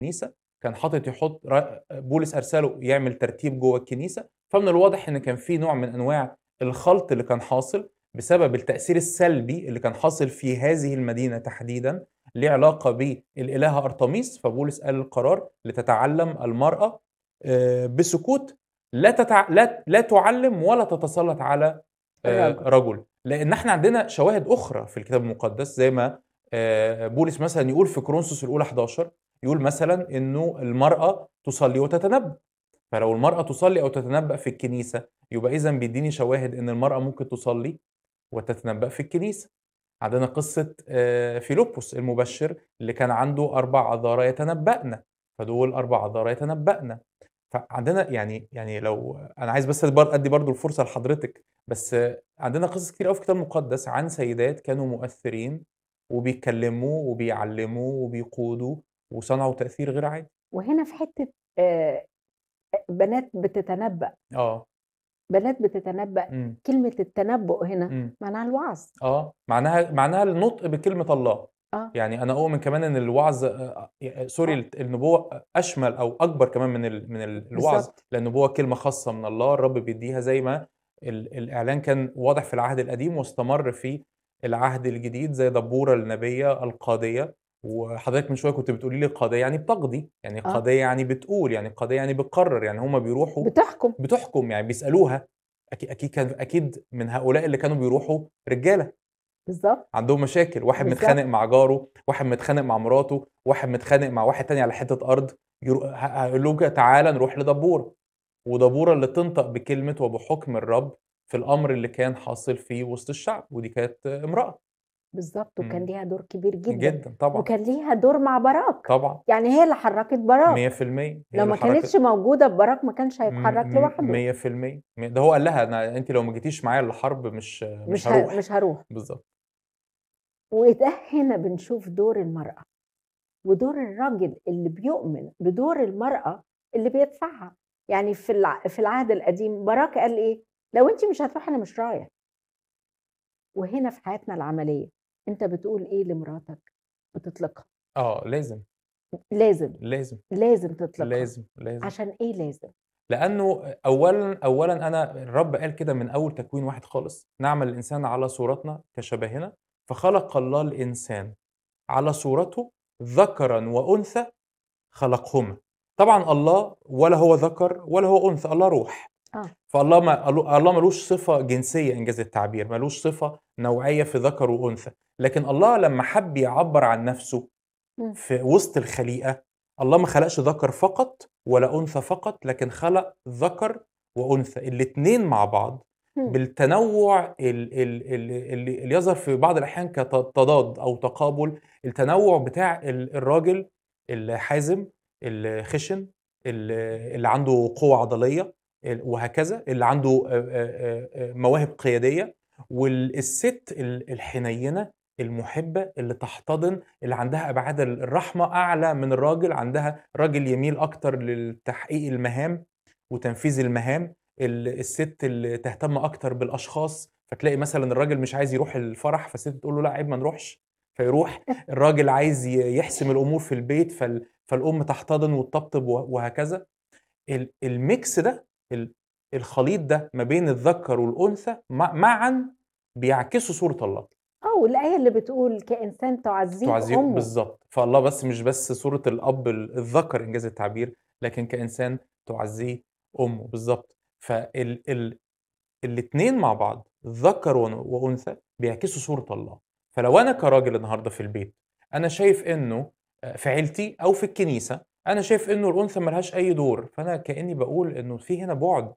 الكنيسة، كان حاطط يحط ر بولس أرسله يعمل ترتيب جوّه الكنيسة، فمن الواضح إن كان في نوع من أنواع الخلط اللي كان حاصل بسبب التأثير السلبي اللي كان حاصل في هذه المدينة تحديدًا، ليه علاقة بالإلهة أرطميس، فبولس قال القرار لتتعلم المرأة آآ بسكوت لا تتع لا لا تعلم ولا تتسلط على آآ الرجل. رجل، لإن إحنا عندنا شواهد أخرى في الكتاب المقدس زي ما آآ بولس مثلًا يقول في كورنثوس الأولى 11 يقول مثلًا إنه المرأة تصلي وتتنبأ، فلو المرأة تصلي أو تتنبأ في الكنيسة يبقى إذًا بيديني شواهد إن المرأة ممكن تصلي وتتنبأ في الكنيسة. عندنا قصة آآ فيلبس المبشر اللي كان عنده 4 عذارى يتنبأن، فدول 4 عذارى يتنبأن. فعندنا يعني يعني لو أنا عايز بس بر أدّي برضه الفرصة لحضرتك، بس عندنا قصص كتير أوي في الكتاب المقدس عن سيدات كانوا مؤثرين وبيتكلموا وبيعلموا وبيقودوا وصنعوا تأثير غير عادي. وهنا في حتة آآ بنات بتتنبأ. آه. بنات بتتنبأ، إمم. كلمة التنبؤ هنا إمم. معناها الوعظ. آه، معناها معناها النطق بكلمة الله. آه. يعني أنا أؤمن كمان إن الوعظ آآ ي سوري آه. الت النبوة أشمل أو أكبر كمان من ال من ال الوعظ، بالضبط. لأن النبوة كلمة خاصة من الله الرب بيدّيها زي ما ال الإعلان كان واضح في العهد القديم واستمر في العهد الجديد زي دبورة النبية القاضية، وحضرتك من شوية كنتِ بتقولي لي قاضية يعني بتقضي، يعني آه. قاضية يعني بتقول، يعني قاضية يعني بتقرر، يعني هم بيروحوا بتحكم. بتحكم، يعني بيسألوها أكي أكيد كان أكيد من هؤلاء اللي كانوا بيروحوا رجالة. بالضبط. عندهم مشاكل، واحد بالضبط. متخانق مع جاره، واحد متخانق مع مراته، واحد متخانق مع واحد تاني على حتة أرض، يرو ه هيقول لهم كده تعالَ نروح لدبورة، ودبورة اللي تنطق بكلمة وبحكم الرب في الأمر اللي كان حاصل في وسط الشعب، ودي كانت امرأة. بالضبط، وكان إمم. ليها دور كبير جدًا، جدًا طبعًا. وكان ليها دور مع باراك، طبعًا. يعني هي اللي حرّكت باراك. 100% هي لو اللي ما حركت كانتش موجودة في باراك ما كانش هيتحرك م لوحده. م 100% م ده هو قال لها أنا أنتِ لو ما جيتيش معايا الحرب مش مش مش ه هاروح. مش هاروح. بالضبط. وده هنا بنشوف دور المرأة، ودور الراجل اللي بيؤمن بدور المرأة اللي بيدفعها، يعني في الع في العهد القديم باراك قال إيه؟ لو أنتِ مش هتروحي أنا مش رايح. وهنا في حياتنا العملية، أنت بتقول إيه لمراتك؟ بتطلقها. آه، لازم. لازم، لازم. لازم تطلقها. لازم، لازم. عشان إيه لازم؟ لأنه أولًا أولًا أنا الرب قال كده من أول تكوين واحد خالص، نعمل الإنسان على صورتنا كشبهنا، فخلق الله الإنسان على صورته ذكرًا وأنثى خلقهما. طبعًا الله ولا هو ذكر ولا هو أنثى، الله روح. آه. فالله ما ال الله ما لوش صفة جنسية إنجاز التعبير، ما لوش صفة نوعية في ذكر وأنثى، لكن الله لمّا حَب يعبّر عن نفسه إمم. في وسط الخليقة، الله ما خلقش ذكر فقط ولا أنثى فقط، لكن خلق ذكر وأنثى، الاتنين مع بعض إمم. بالتنوع ال ال ال اللي اللي يظهر في بعض الأحيان كت تضاد أو تقابل، التنوع بتاع ال الراجل الحازم، الخشن، ال اللي عنده قوة عضلية، ال وهكذا، اللي عنده آآ آآ آآ مواهب قيادية، وال الست ال الحنينة المُحبة اللي تحتضن، اللي عندها أبعاد ال الرحمة أعلى من الراجل، عندها الراجل يميل أكتر لتحقيق المهام وتنفيذ المهام، ال الست اللي تهتم أكتر بالأشخاص، فتلاقي مثلًا الراجل مش عايز يروح الفرح، فالست تقول له لأ عيب ما نروحش، فيروح، الراجل عايز ي يحسم الأمور في البيت، فال فالأم تحتضن وتطبطب و وهكذا. ال الmix ده ال الخليط ده ما بين الذكر والأنثى م معًا بيعكسوا صورة الله. آه، والآية اللي بتقول كإنسان تعزيه تعزيه أمه. بالضبط، فالله بس مش بس صورة الأب ال الذكر إنجاز التعبير، لكن كإنسان تعزيه أمه، بالضبط. فال ال الاتنين مع بعض ذكر ون وأنثى بيعكسوا صورة الله، فلو أنا كراجل النهارده في البيت، أنا شايف إنه آآ في عيلتي أو في الكنيسة، أنا شايف إنه الأنثى ما لهاش أي دور، فأنا كإني باقول إنه في هنا بُعد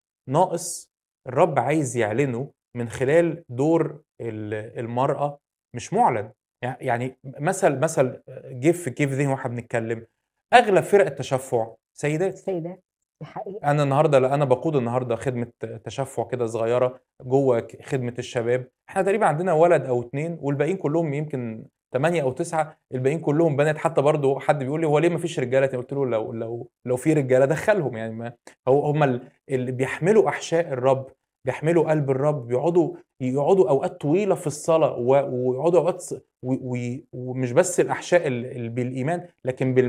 ناقص الرب عايز يعلنه من خلال دور ال المرأة مش مُعلن، يع يعني مثل مثل جه في جه في ذهني وإحنا بنتكلم، أغلب فرق التشفُّع سيدات. سيدات، دي حقيقة. أنا النهارده ل أنا باقود النهارده خدمة تشفُّع كده صغيرة جوّه ك خدمة الشباب، إحنا تقريبًا عندنا ولد أو 2 والباقيين كلّهم يمكن 8 أو 9 الباقيين كلّهم بنات، حتى برضه حد بيقول لي: "هو ليه ما فيش رجالة تاني؟" قُلت له: "لو لو لو في رجالة دخّلهم." يعني ما هو هم ال اللي بيحملوا أحشاء الرب، بيحملوا قلب الرب، بيقعدوا يقعدوا أوقات طويلة في الصلاة و ويقعدوا أوقات ص و و ومش بس الأحشاء ال ال بالإيمان، لكن بال